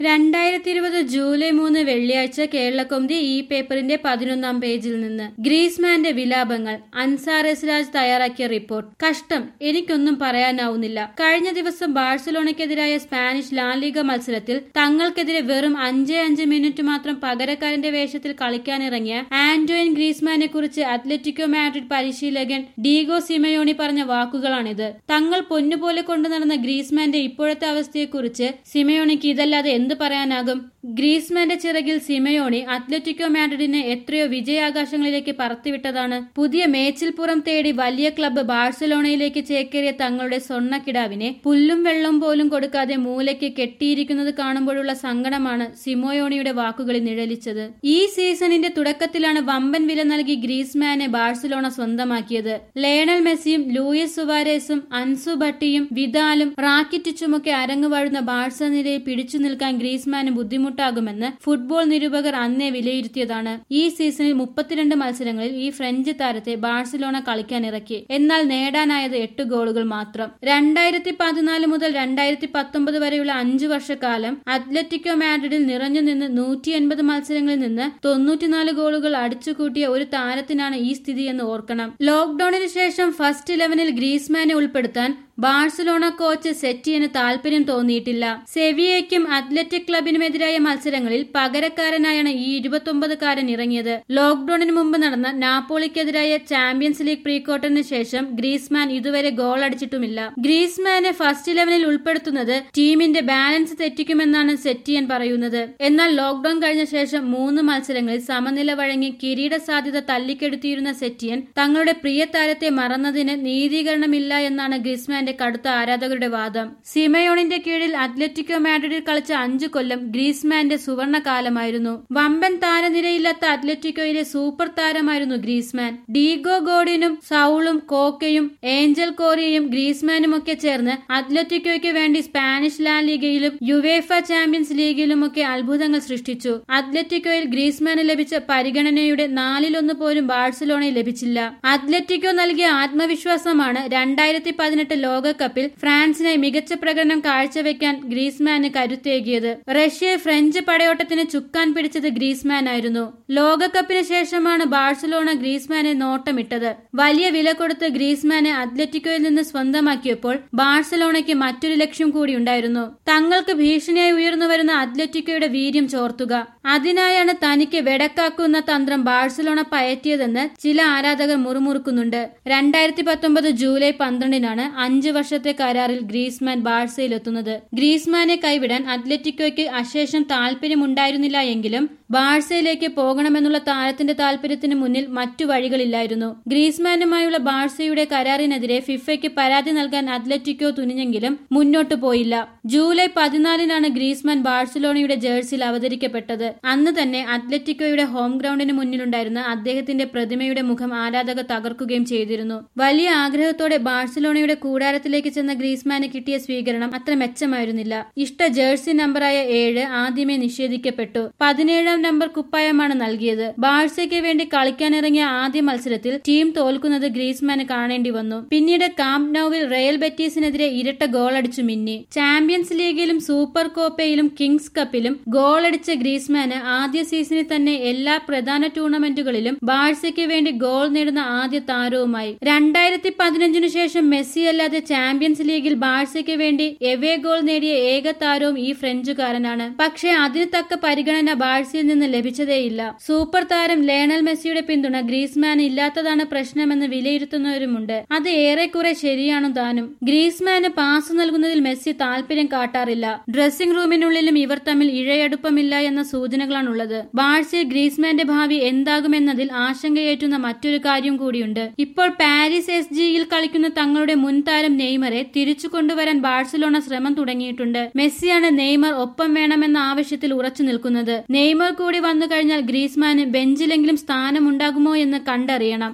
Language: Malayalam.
രണ്ടായിരത്തി ഇരുപത് ജൂലൈ മൂന്ന് വെള്ളിയാഴ്ച കേരളക്കൊന്തി ഈ പേപ്പറിന്റെ പതിനൊന്നാം പേജിൽ നിന്ന് ഗ്രീസ്മാന്റെ വിലാപങ്ങൾ അൻസാർ എസ് രാജ് തയ്യാറാക്കിയ റിപ്പോർട്ട് കഷ്ടം എനിക്കൊന്നും പറയാനാവുന്നില്ല കഴിഞ്ഞ ദിവസം ബാഴ്സലോണയ്ക്കെതിരായ സ്പാനിഷ് ലാലിഗ മത്സരത്തിൽ തങ്ങൾക്കെതിരെ വെറും അഞ്ചേ അഞ്ച് മിനിറ്റ് മാത്രം പകരക്കാരന്റെ വേഷത്തിൽ കളിക്കാനിറങ്ങിയ ആന്റോയിൻ ഗ്രീസ്മാനെ കുറിച്ച് അത്ലറ്റിക്കോ മാഡ്രിഡ് പരിശീലകൻ ഡീഗോ സിമയോണി പറഞ്ഞ വാക്കുകളാണിത് തങ്ങൾ പൊന്നുപോലെ കൊണ്ടു നടന്ന ഗ്രീസ്മാന്റെ ഇപ്പോഴത്തെ അവസ്ഥയെക്കുറിച്ച് സിമയോണിക്ക് ഇതല്ലാതെ എന്ത് പറയാനാകും ഗ്രീസ്മാന്റെ ചിറകിൽ സിമയോണി അത്ലറ്റിക്കോ മാഡ്രിഡിനെ എത്രയോ വിജയാകാശങ്ങളിലേക്ക് പറത്തിവിട്ടതാണ് പുതിയ മേച്ചിൽപ്പുറം തേടി വലിയ ക്ലബ്ബ് ബാഴ്സലോണയിലേക്ക് ചേക്കേറിയ തങ്ങളുടെ സ്വർണ്ണക്കിടാവിനെ പുല്ലും വെള്ളം പോലും കൊടുക്കാതെ മൂലയ്ക്ക് കെട്ടിയിരിക്കുന്നത് കാണുമ്പോഴുള്ള സങ്കടമാണ് സിമോയോണിയുടെ വാക്കുകളിൽ നിഴലിച്ചത് ഈ സീസണിന്റെ തുടക്കത്തിലാണ് വമ്പൻ വില നൽകി ഗ്രീസ്മാനെ ബാഴ്സലോണ സ്വന്തമാക്കിയത് ലയണൽ മെസ്സിയും ലൂയിസ് സുവാരേസും അൻസു ഭട്ടിയും വിദാലും റാക്കിറ്റിച്ചുമൊക്കെ അരങ്ങുവാഴുന്ന ബാഴ്സ നിരയെ പിടിച്ചു നിൽക്കാൻ ഗ്രീസ്മാന് ബുദ്ധിമുട്ടാകുമെന്ന് ഫുട്ബോൾ നിരൂപകർ അന്നേ വിലയിരുത്തിയതാണ് ഈ സീസണിൽ മുപ്പത്തിരണ്ട് മത്സരങ്ങളിൽ ഈ ഫ്രഞ്ച് താരത്തെ ബാഴ്സലോണ കളിക്കാനിറക്കി എന്നാൽ നേടാനായത് എട്ട് ഗോളുകൾ മാത്രം രണ്ടായിരത്തി പതിനാല് മുതൽ രണ്ടായിരത്തി പത്തൊമ്പത് വരെയുള്ള അഞ്ചു വർഷക്കാലം അത്ലറ്റിക്കോ മാഡ്രിഡിൽ നിറഞ്ഞു നിന്ന് നൂറ്റി എൺപത് മത്സരങ്ങളിൽ നിന്ന് തൊണ്ണൂറ്റിനാല് ഗോളുകൾ അടിച്ചുകൂട്ടിയ ഒരു താരത്തിനാണ് ഈ സ്ഥിതിയെന്ന് ഓർക്കണം ലോക്ഡൌണിന് ശേഷം ഫസ്റ്റ് ഇലവനിൽ ഗ്രീസ്മാനെ ഉൾപ്പെടുത്താൻ ബാഴ്സലോണ കോച്ച് സെറ്റിയന് താൽപര്യം തോന്നിയിട്ടില്ല സെവിയയ്ക്കും അത്ലറ്റിക് ക്ലബിനുമെതിരായ മത്സരങ്ങളിൽ പകരക്കാരനായാണ് ഈ ഇരുപത്തൊമ്പതുകാരൻ ഇറങ്ങിയത് ലോക്ഡൌണിന് മുമ്പ് നടന്ന നാപ്പോളിക്കെതിരായ ചാമ്പ്യൻസ് ലീഗ് പ്രീ ക്വാർട്ടറിന് ശേഷം ഗ്രീസ്മാൻ ഇതുവരെ ഗോൾ അടിച്ചിട്ടുമില്ല ഗ്രീസ്മാനെ ഫസ്റ്റ് ഇലവനിൽ ഉൾപ്പെടുത്തുന്നത് ടീമിന്റെ ബാലൻസ് തെറ്റിക്കുമെന്നാണ് സെറ്റിയൻ പറയുന്നത് എന്നാൽ ലോക്ഡൌൺ കഴിഞ്ഞ ശേഷം മൂന്ന് മത്സരങ്ങളിൽ സമനില വഴങ്ങി കിരീട സാധ്യത തല്ലിക്കെടുത്തിയിരുന്ന സെറ്റിയൻ തങ്ങളുടെ പ്രിയ താരത്തെ മറന്നതിന് നീതീകരണമില്ല എന്നാണ് ഗ്രീസ്മാന്റെ കടുത്ത ആരാധകരുടെ വാദം സിമയോണിന്റെ കീഴിൽ അത്ലറ്റിക്കോ മാഡ്രിഡിൽ കളിച്ച അഞ്ചു കൊല്ലം ഗ്രീസ്മാന്റെ സുവർണ കാലമായിരുന്നു വമ്പൻ താരനിരയില്ലാത്ത അത്ലറ്റിക്കോയിലെ സൂപ്പർ താരമായിരുന്നു ഗ്രീസ്മാൻ ഡീഗോ ഗോഡിനും സൗളും കോക്കയും ഏഞ്ചൽ കോറിയയും ഗ്രീസ്മാനുമൊക്കെ ചേർന്ന് അത്ലറ്റിക്കോയ്ക്ക് വേണ്ടി സ്പാനിഷ് ലാ ലീഗയിലും യുവേഫ ചാമ്പ്യൻസ് ലീഗിലുമൊക്കെ അത്ഭുതങ്ങൾ സൃഷ്ടിച്ചു അത്ലറ്റിക്കോയിൽ ഗ്രീസ്മാന് ലഭിച്ച പരിഗണനയുടെ നാലിലൊന്ന് പോലും ബാഴ്സലോണയിൽ ലഭിച്ചില്ല അത്ലറ്റിക്കോ നൽകിയ ആത്മവിശ്വാസമാണ് രണ്ടായിരത്തി പതിനെട്ട് ലോകകപ്പിൽ ഫ്രാൻസിനായി മികച്ച പ്രകടനം കാഴ്ചവെക്കാൻ ഗ്രീസ്മാന് കരുത്തേകിയത് റഷ്യ ഫ്രഞ്ച് പടയോട്ടത്തിന് ചുക്കാൻ പിടിച്ചത് ഗ്രീസ്മാൻ ആയിരുന്നു ലോകകപ്പിന് ശേഷമാണ് ബാഴ്സലോണ ഗ്രീസ്മാനെ നോട്ടമിട്ടത് വലിയ വില കൊടുത്ത് ഗ്രീസ്മാനെ അത്ലറ്റിക്കോയിൽ നിന്ന് സ്വന്തമാക്കിയപ്പോൾ ബാഴ്സലോണയ്ക്ക് മറ്റൊരു ലക്ഷ്യം കൂടി ഉണ്ടായിരുന്നു തങ്ങൾക്ക് ഭീഷണിയായി ഉയർന്നു വരുന്ന അത്ലറ്റിക്കോയുടെ വീര്യം ചോർത്തുക അതിനായാണ് തനിക്ക് വെടക്കാക്കുന്ന തന്ത്രം ബാഴ്സലോണ പയറ്റിയതെന്ന് ചില ആരാധകർ മുറുമുറുക്കുന്നുണ്ട് രണ്ടായിരത്തി പത്തൊമ്പത് ജൂലൈ പന്ത്രണ്ടിനാണ് അഞ്ചു വർഷത്തെ കരാറിൽ ഗ്രീസ്മാൻ ബാഴ്സയിലെത്തുന്നത് ഗ്രീസ്മാനെ കൈവിടാൻ അത്ലറ്റിക്കോയ്ക്ക് അശേഷം താല്പര്യമുണ്ടായിരുന്നില്ല എങ്കിലും ബാഴ്സയിലേക്ക് പോകണമെന്നുള്ള താരത്തിന്റെ താല്പര്യത്തിന് മുന്നിൽ മറ്റു വഴികളില്ലായിരുന്നു ഗ്രീസ്മാനുമായുള്ള ബാഴ്സയുടെ കരാറിനെതിരെ ഫിഫയ്ക്ക് പരാതി നൽകാൻ അത്ലറ്റിക്കോ തുനിഞ്ഞെങ്കിലും മുന്നോട്ടു പോയില്ല ജൂലൈ പതിനാലിനാണ് ഗ്രീസ്മാൻ ബാഴ്സലോണയുടെ ജേഴ്സിയിൽ അവതരിക്കപ്പെട്ടത് അന്ന് തന്നെ അത്ലറ്റിക്കോയുടെ ഹോം ഗ്രൗണ്ടിന് മുന്നിലുണ്ടായിരുന്ന അദ്ദേഹത്തിന്റെ പ്രതിമയുടെ മുഖം ആരാധകർ തകർക്കുകയും ചെയ്തിരുന്നു വലിയ ആഗ്രഹത്തോടെ ബാഴ്സലോണയുടെ കൂടാരത്തിലേക്ക് ചെന്ന ഗ്രീസ്മാന് കിട്ടിയ സ്വീകരണം അത്ര മെച്ചമായിരുന്നില്ല ഇഷ്ട ജേഴ്സി നമ്പറായ ഏഴ് ആദ്യമേ നിഷേധിക്കപ്പെട്ടു പതിനേഴാം നമ്പർ കുപ്പായമാണ് നൽകിയത് ബാഴ്സയ്ക്ക് വേണ്ടി കളിക്കാനിറങ്ങിയ ആദ്യ മത്സരത്തിൽ ടീം തോൽക്കുന്നത് ഗ്രീസ്മാന് കാണേണ്ടി വന്നു പിന്നീട് കാംപ് നൌവിൽ റയൽ ബെറ്റീസിനെതിരെ ഇരട്ട ഗോളടിച്ചു മിന്നി ചാമ്പ്യൻസ് ലീഗിലും സൂപ്പർ കോപ്പയിലും കിങ്സ് കപ്പിലും ഗോളടിച്ച ഗ്രീസ്മാന് ആദ്യ സീസണിൽ തന്നെ എല്ലാ പ്രധാന ടൂർണമെന്റുകളിലും ബാഴ്സയ്ക്ക് വേണ്ടി ഗോൾ നേടുന്ന ആദ്യ താരവുമായി രണ്ടായിരത്തി പതിനഞ്ചിനു ശേഷം മെസ്സി അല്ലാതെ ചാമ്പ്യൻസ് ലീഗിൽ ബാഴ്സയ്ക്ക് വേണ്ടി എവേ ഗോൾ നേടിയ ഏക താരവും ഈ ഫ്രഞ്ചുകാരനാണ് പക്ഷേ അതിന് തക്ക പരിഗണന ബാഴ്സയിൽ നിന്ന് ലഭിച്ചതേയില്ല സൂപ്പർ താരം ലേണൽ മെസ്സിയുടെ പിന്തുണ ഗ്രീസ്മാന് ഇല്ലാത്തതാണ് പ്രശ്നമെന്ന് വിലയിരുത്തുന്നവരുമുണ്ട് അത് ഏറെക്കുറെ ശരിയാണു താനും ഗ്രീസ്മാന് പാസ് നൽകുന്നതിൽ മെസ്സി താല്പര്യം കാട്ടാറില്ല ഡ്രസ്സിംഗ് റൂമിനുള്ളിലും ഇവർ തമ്മിൽ ഇഴയടുപ്പമില്ല എന്ന സൂചനകളാണുള്ളത് ബാഴ്സയിൽ ഗ്രീസ്മാന്റെ ഭാവി എന്താകുമെന്നതിൽ ആശങ്കയേറ്റുന്ന മറ്റൊരു കാര്യം കൂടിയുണ്ട് ഇപ്പോൾ പാരീസ് എസ് ജിയിൽ കളിക്കുന്ന തങ്ങളുടെ മുൻ താരം നെയ്മറെ തിരിച്ചു കൊണ്ടുവരാൻ ബാഴ്സലോണ ശ്രമം തുടങ്ങിയിട്ടുണ്ട് മെസ്സിയാണ് നെയ്മർ ഒപ്പം വേണമെന്ന ആവശ്യത്തിൽ ഉറച്ചു നിൽക്കുന്നത് നെയ്മർ കൂടി വന്നു കഴിഞ്ഞാൽ ഗ്രീസ്മാന് ബെഞ്ചിലെങ്കിലും സ്ഥാനമുണ്ടാകുമോ എന്ന് കണ്ടറിയണം